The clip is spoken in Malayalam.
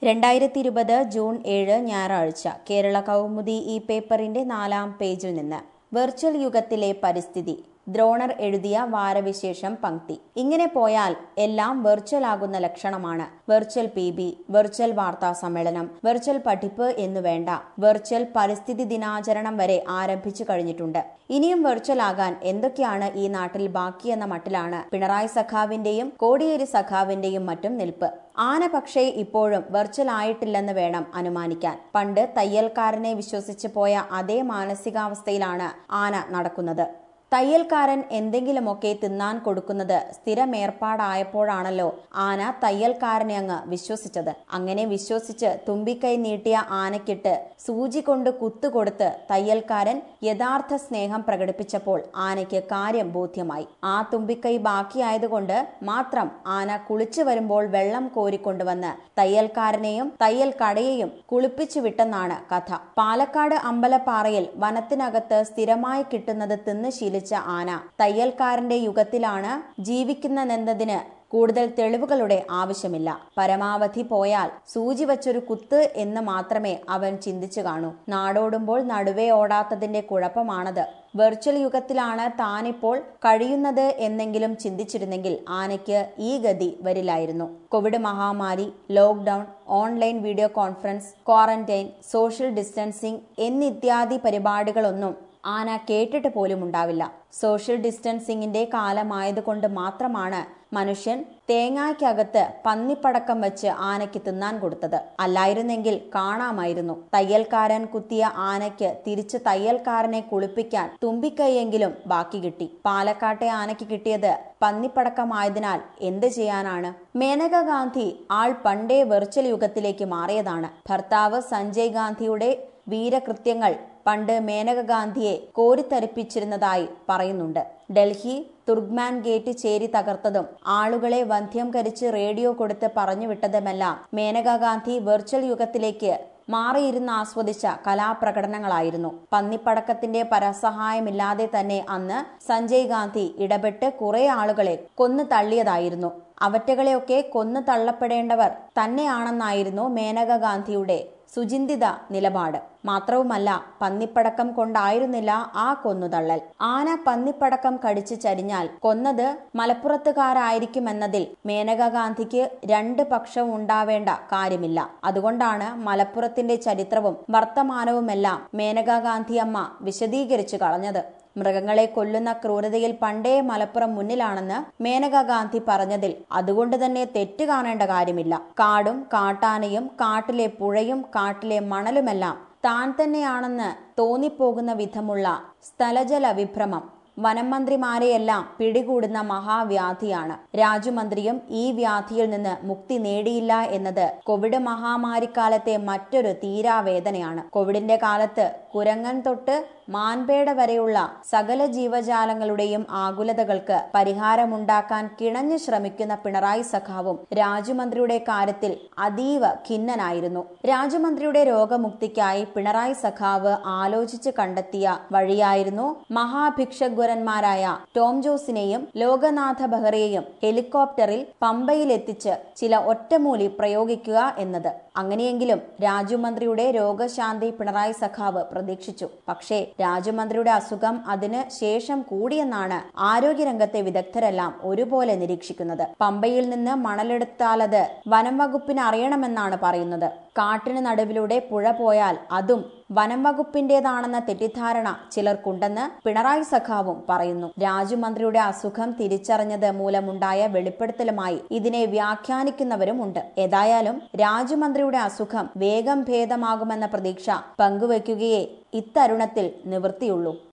രണ്ടായിരത്തി ഇരുപത് ജൂൺ ഏഴ് ഞായറാഴ്ച കേരള കൗമുദി ഈ പേപ്പറിന്റെ നാലാം പേജിൽ നിന്ന് വെർച്വൽ യുഗത്തിലെ പരിസ്ഥിതി ദ്രോണർ എഴുതിയ വാരവിശേഷം പങ്ക്തി ഇങ്ങനെ പോയാൽ എല്ലാം വെർച്വൽ ആകുന്ന ലക്ഷണമാണ് വെർച്വൽ പി ബി വെർച്വൽ വാർത്താ സമ്മേളനം വെർച്വൽ പഠിപ്പ് എന്നു വേണ്ട വെർച്വൽ പരിസ്ഥിതി ദിനാചരണം വരെ ആരംഭിച്ചു കഴിഞ്ഞിട്ടുണ്ട് ഇനിയും വെർച്വൽ ആകാൻ എന്തൊക്കെയാണ് ഈ നാട്ടിൽ ബാക്കിയെന്ന മട്ടിലാണ് പിണറായി സഖാവിന്റെയും കോടിയേരി സഖാവിന്റെയും മറ്റും നിൽപ്പ് ആന പക്ഷേ ഇപ്പോഴും വെർച്വൽ ആയിട്ടില്ലെന്ന് വേണം അനുമാനിക്കാൻ പണ്ട് തയ്യൽക്കാരനെ വിശ്വസിച്ച് പോയ അതേ മാനസികാവസ്ഥയിലാണ് ആന നടക്കുന്നത് തയ്യൽക്കാരൻ എന്തെങ്കിലുമൊക്കെ തിന്നാൻ കൊടുക്കുന്നത് സ്ഥിരമേർപ്പാടായപ്പോഴാണല്ലോ ആന തയ്യൽക്കാരനെ അങ്ങ് വിശ്വസിച്ചത് അങ്ങനെ വിശ്വസിച്ച് തുമ്പിക്കൈ നീട്ടിയ ആനയ്ക്കിട്ട് സൂചി കൊണ്ട് കുത്തുകൊടുത്ത് തയ്യൽക്കാരൻ യഥാർത്ഥ സ്നേഹം പ്രകടിപ്പിച്ചപ്പോൾ ആനയ്ക്ക് കാര്യം ബോധ്യമായി ആ തുമ്പിക്കൈ ബാക്കിയായതുകൊണ്ട് മാത്രം ആന കുളിച്ചു വരുമ്പോൾ വെള്ളം കോരിക്കൊണ്ടുവന്ന് തയ്യൽക്കാരനെയും തയ്യൽ കടയെയും കുളിപ്പിച്ചു വിട്ടെന്നാണ് കഥ പാലക്കാട് അമ്പലപ്പാറയിൽ വനത്തിനകത്ത് സ്ഥിരമായി കിട്ടുന്നത് തിന്ന് ശീലിച്ച ആന തയ്യൽക്കാരന്റെ യുഗത്തിലാണ് ജീവിക്കുന്നതെന്നതിന് കൂടുതൽ തെളിവുകളുടെ ആവശ്യമില്ല പരമാവധി പോയാൽ സൂചി വച്ചൊരു കുത്ത് എന്ന് മാത്രമേ അവൻ ചിന്തിച്ചു കാണൂ നാടോടുമ്പോൾ നടുവേ ഓടാത്തതിന്റെ കുഴപ്പമാണത് വെർച്വൽ യുഗത്തിലാണ് താനിപ്പോൾ കഴിയുന്നത് എന്നെങ്കിലും ചിന്തിച്ചിരുന്നെങ്കിൽ ആനയ്ക്ക് ഈ ഗതി വരില്ലായിരുന്നു കോവിഡ് മഹാമാരി lockdown online video conference quarantine social distancing എന്നിത്യാദി പരിപാടികളൊന്നും ആന കേട്ടിട്ട് പോലും ഉണ്ടാവില്ല സോഷ്യൽ ഡിസ്റ്റൻസിങ്ങിന്റെ കാലമായതുകൊണ്ട് മാത്രമാണ് മനുഷ്യൻ തേങ്ങായ്ക്കകത്ത് പന്നിപ്പടക്കം വെച്ച് ആനയ്ക്ക് തിന്നാൻ കൊടുത്തത് അല്ലായിരുന്നെങ്കിൽ കാണാമായിരുന്നു തയ്യൽക്കാരൻ കുത്തിയ ആനയ്ക്ക് തിരിച്ച് തയ്യൽക്കാരനെ കുളിപ്പിക്കാൻ തുമ്പിക്കൈയെങ്കിലും ബാക്കി കിട്ടി പാലക്കാട്ടെ ആനയ്ക്ക് കിട്ടിയത് പന്നിപ്പടക്കമായതിനാൽ എന്ത് ചെയ്യാനാണ് മേനക ഗാന്ധി ആൾ പണ്ടേ വെർച്വൽ യുഗത്തിലേക്ക് മാറിയതാണ് ഭർത്താവ് സഞ്ജയ് ഗാന്ധിയുടെ വീരകൃത്യങ്ങൾ പണ്ട് മേനക ഗാന്ധിയെ കോരിത്തരിപ്പിച്ചിരുന്നതായി പറയുന്നുണ്ട് ഡൽഹി തുർഗ്മാൻ ഗേറ്റ് ചേരി തകർത്തതും ആളുകളെ വന്ധ്യംകരിച്ച് റേഡിയോ കൊടുത്ത് പറഞ്ഞുവിട്ടതുമെല്ലാം മേനക ഗാന്ധി വെർച്വൽ യുഗത്തിലേക്ക് മാറിയിരുന്ന് ആസ്വദിച്ച കലാപ്രകടനങ്ങളായിരുന്നു പന്നിപ്പടക്കത്തിന്റെ പരസഹായമില്ലാതെ തന്നെ അന്ന് സഞ്ജയ് ഗാന്ധി ഇടപെട്ട് കുറെ ആളുകളെ കൊന്നു തള്ളിയതായിരുന്നു അവറ്റകളെയൊക്കെ കൊന്നു തള്ളപ്പെടേണ്ടവർ തന്നെയാണെന്നായിരുന്നു മേനക ഗാന്ധിയുടെ സുചിന്തിത നിലപാട് മാത്രവുമല്ല പന്നിപ്പടക്കം കൊണ്ടായിരുന്നില്ല ആ കൊന്നുതള്ളൽ ആന പന്നിപ്പടക്കം കടിച്ചു ചരിഞ്ഞാൽ കൊന്നത് മലപ്പുറത്തുകാരായിരിക്കുമെന്നതിൽ മേനക ഗാന്ധിക്ക് രണ്ട് പക്ഷവും ഉണ്ടാവേണ്ട കാര്യമില്ല അതുകൊണ്ടാണ് മലപ്പുറത്തിന്റെ ചരിത്രവും വർത്തമാനവുമെല്ലാം മേനക ഗാന്ധി അമ്മ വിശദീകരിച്ചു കളഞ്ഞത് മൃഗങ്ങളെ കൊല്ലുന്ന ക്രൂരതയിൽ പണ്ടേ മലപ്പുറം മുന്നിലാണെന്ന് മേനക ഗാന്ധി പറഞ്ഞതിൽ അതുകൊണ്ട് തന്നെ തെറ്റ് കാണേണ്ട കാര്യമില്ല കാടും കാട്ടാനയും കാട്ടിലെ പുഴയും കാട്ടിലെ മണലുമെല്ലാം താൻ തന്നെയാണെന്ന് തോന്നിപ്പോകുന്ന വിധമുള്ള സ്ഥലജല വിഭ്രമം വനം മന്ത്രിമാരെയെല്ലാം പിടികൂടുന്ന മഹാവ്യാധിയാണ് രാജുമന്ത്രിയും ഈ വ്യാധിയിൽ നിന്ന് മുക്തി നേടിയില്ല എന്നത് കോവിഡ് മഹാമാരിക്കാലത്തെ മറ്റൊരു തീരാവേദനയാണ് കോവിഡിന്റെ കാലത്ത് കുരങ്ങൻ തൊട്ട് മാൻപേട വരെയുള്ള സകല ജീവജാലങ്ങളുടെയും ആകുലതകൾക്ക് പരിഹാരമുണ്ടാക്കാൻ കിണഞ്ഞു ശ്രമിക്കുന്ന പിണറായി സഖാവും രാജുമന്ത്രിയുടെ കാര്യത്തിൽ അതീവ ഖിന്നനായിരുന്നു രാജുമന്ത്രിയുടെ രോഗമുക്തിക്കായി പിണറായി സഖാവ് ആലോചിച്ച് കണ്ടെത്തിയ വഴിയായിരുന്നു മഹാഭിക്ഷഗ്വരന്മാരായ ടോം ജോസിനെയും ലോകനാഥ ബെഹ്റയെയും ഹെലികോപ്റ്ററിൽ പമ്പയിലെത്തിച്ച് ചില ഒറ്റമൂലി പ്രയോഗിക്കുക എന്നത് അങ്ങനെയെങ്കിലും രാജുമന്ത്രിയുടെ രോഗശാന്തി പിണറായി സഖാവ് പ്രതീക്ഷിച്ചു പക്ഷേ രാജമന്ത്രിയുടെ അസുഖം അതിന് ശേഷം കൂടിയെന്നാണ് ആരോഗ്യരംഗത്തെ വിദഗ്ധരെല്ലാം ഒരുപോലെ നിരീക്ഷിക്കുന്നത് പമ്പയിൽ നിന്ന് മണലെടുത്താലത് വനം വകുപ്പിന് അറിയണമെന്നാണ് പറയുന്നത് കാട്ടിന് നടുവിലൂടെ പുഴ പോയാൽ അതും വനം വകുപ്പിന്റേതാണെന്ന തെറ്റിദ്ധാരണ ചിലർക്കുണ്ടെന്ന് പിണറായി സഖാവും പറയുന്നു രാജുമന്ത്രിയുടെ അസുഖം തിരിച്ചറിഞ്ഞത് മൂലമുണ്ടായ വെളിപ്പെടുത്തലുമായി ഇതിനെ വ്യാഖ്യാനിക്കുന്നവരുമുണ്ട് ഏതായാലും രാജുമന്ത്രിയുടെ അസുഖം വേഗം ഭേദമാകുമെന്ന പ്രതീക്ഷ പങ്കുവയ്ക്കുകയേ ഇത്തരുണത്തിൽ നിവൃത്തിയുള്ളൂ